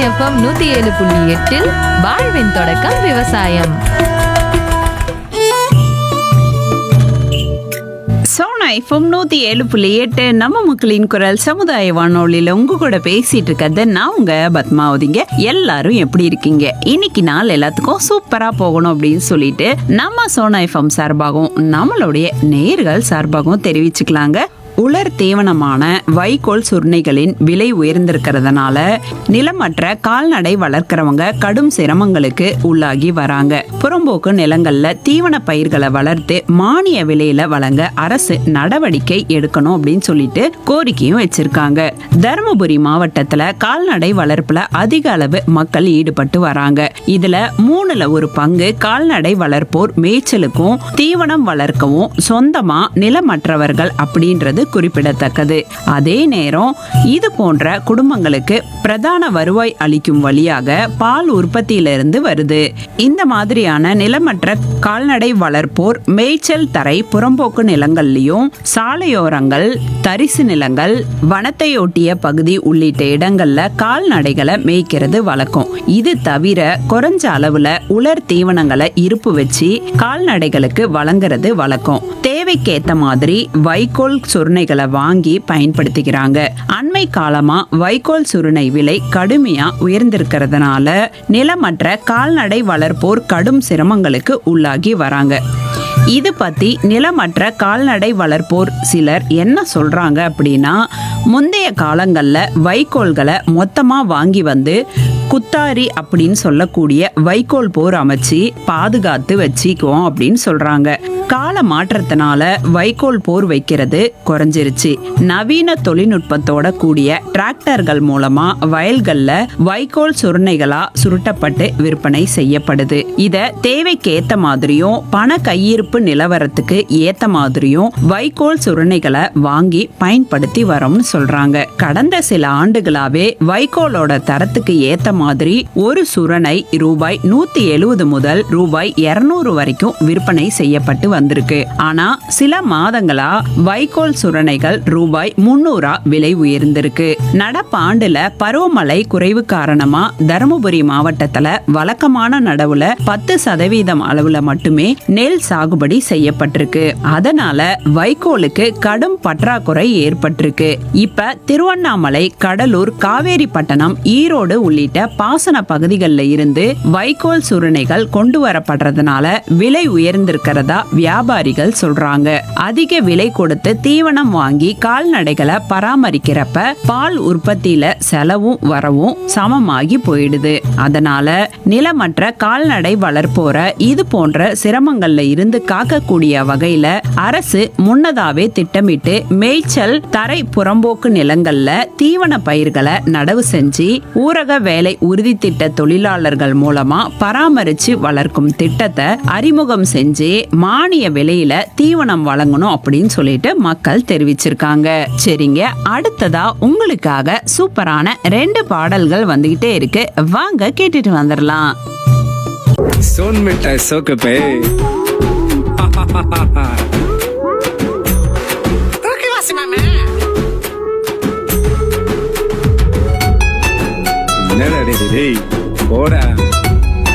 FM நூத்தி ஏழு புள்ளி எட்டில் வாழ்வின் தொடக்கம் விவசாயம் சோனா எஃப்எம் நூத்தி ஏழு புள்ளி எட்டு நம்ம மக்களின் குரல் சமுதாய வானொலியில உங்க கூட பேசிட்டு இருக்கிறது நான் உங்க பத்மாவதிங்க எல்லாரும் எப்படி இருக்கீங்க இன்னைக்கு நாள் எல்லாத்துக்கும் சூப்பரா போகணும் அப்படின்னு சொல்லிட்டு நம்ம சோனா எஃப்எம் சார்பாகவும் நம்மளுடைய நேர்கள் சார்பாகவும் தெரிவிச்சுக்கலாங்க உலர் தீவனமான வைக்கோல் சுருணைகளின் விலை உயர்ந்திருக்கிறதுனால நிலமற்ற கால்நடை வளர்க்கறவங்க கடும் சிரமங்களுக்கு உள்ளாகி வராங்க புறம்போக்கு நிலங்கள்ல தீவன பயிர்களை வளர்த்து மானிய விலையில வழங்க அரசு நடவடிக்கை எடுக்கணும் அப்படின்னு சொல்லிட்டு கோரிக்கையும் வச்சிருக்காங்க தருமபுரி மாவட்டத்துல கால்நடை வளர்ப்புல அதிக அளவு மக்கள் ஈடுபட்டு வராங்க இதுல மூணுல ஒரு பங்கு கால்நடை வளர்ப்போர் மேய்ச்சலுக்கும் தீவனம் வளர்க்கவும் சொந்தமா நிலமற்றவர்கள் அப்படின்றது குறிப்பிடத்தக்கது அதே நேரம் இது போன்ற குடும்பங்களுக்கு பிரதான வருவாய் அளிக்கும் வழியாக பால் உற்பத்தியிலிருந்து வருது இந்த மாதிரியான நிலமற்ற கால்நடை வளர்ப்போர் மேய்ச்சல் தரை புறம்போக்கு நிலங்கள்லயும் சாலையோரங்கள் தரிசு நிலங்கள் வனத்தையொட்டிய பகுதி உள்ளிட்ட இடங்கள்ல கால்நடைகளை மேய்க்கிறது வழக்கம் இது தவிர குறைஞ்ச அளவுல உலர் தீவனங்களை இருப்பு வச்சு கால்நடைகளுக்கு வழங்குறது வழக்கம் தேவைக்கேத்த மாதிரி வைக்கோல் சுருணைகளை வாங்கி பயன்படுத்திக்கிறாங்க அண்மை காலமா வைக்கோல் சுருணை விலை கடுமையா உயர்ந்திருக்கிறதுனால நிலமற்ற கால்நடை வளர்ப்போர் கடும் சிரமங்களுக்கு உள்ளாகி வராங்க இது பத்தி நிலமற்ற கால்நடை வளர்ப்போர் சிலர் என்ன சொல்றாங்க அப்படின்னா முந்தைய காலங்கள்ல வைக்கோல்களை மொத்தமா வாங்கி வந்து குத்தாரி அப்படின்னு சொல்லக்கூடிய வைக்கோல் போர் அமைச்சு பாதுகாத்து வச்சுக்குவோம் அப்படின்னு சொல்றாங்க கால மாற்றத்தினால வைக்கோல் போர் வைக்கிறது குறைஞ்சிருச்சு நவீன தொழில்நுட்பத்தோட கூடிய டிராக்டர்கள் மூலமா வயல்கள்ல வைக்கோல் சுருணைகளா சுருட்டப்பட்டு விற்பனை செய்யப்படுது இத தேவைக்கு ஏத்த மாதிரியும் பண கையிருப்பு நிலவரத்துக்கு ஏத்த மாதிரியும் வைக்கோல் சுருணைகளை வாங்கி பயன்படுத்தி வரோம்னு சொல்றாங்க கடந்த சில ஆண்டுகளாவே வைக்கோலோட தரத்துக்கு ஏத்த மாதிரி ஒரு சுரணை ரூபாய் நூத்தி எழுபது முதல் ரூபாய் இருநூறு வரைக்கும் விற்பனை செய்யப்பட்டு வந்திருக்கு ஆனா சில மாதங்களா வைக்கோல் சுரணைகள் ரூபாய் முன்னூறா விலை உயர்ந்திருக்கு நடப்பாண்டுல பருவமழை குறைவு காரணமா தருமபுரி மாவட்டத்துல வழக்கமான நடவுல பத்து சதவீதம் அளவுல மட்டுமே நெல் சாகுபடி செய்யப்பட்டிருக்கு அதனால வைக்கோலுக்கு கடும் பற்றாக்குறை ஏற்பட்டிருக்கு இப்ப திருவண்ணாமலை கடலூர் காவேரிப்பட்டணம் ஈரோடு உள்ளிட்ட பாசன பகுதிகளில் இருந்து வைக்கோல் சுருணைகள் கொண்டு வரப்படுறதுனால விலை உயர்ந்திருக்கிறதா வியாபாரிகள் சொல்றாங்க அதிக விலை கொடுத்து தீவனம் வாங்கி கால்நடைகளை பராமரிக்கிறப்ப பால் உற்பத்தியில செலவும் வரவும் சமமாகி போயிடுது அதனால நிலமற்ற கால்நடை வளர்ப்போர இது போன்ற சிரமங்கள்ல இருந்து காக்கக்கூடிய வகையில அரசு முன்னதாவே திட்டமிட்டு மேய்ச்சல் தரை புறம்போக்கு நிலங்கள்ல தீவன பயிர்களை நடவு செஞ்சு ஊரக வேலை உறுதி திட்ட தொழிலாளர்கள் மூலமா பராமரிச்சு வளர்க்கும் திட்டத்தை அறிமுகம் செஞ்சு மானிய விலையில தீவனம் வழங்கணும் அப்படின்னு சொல்லிட்டு மக்கள் தெரிவிச்சிருக்காங்க சரிங்க அடுத்ததா உங்களுக்காக சூப்பரான ரெண்டு பாடல்கள் வந்துகிட்டே இருக்கு வாங்க கேட்டுட்டு வந்துடலாம் सोन मिठाई सोक पे என்னடா டேய், டேய், போடா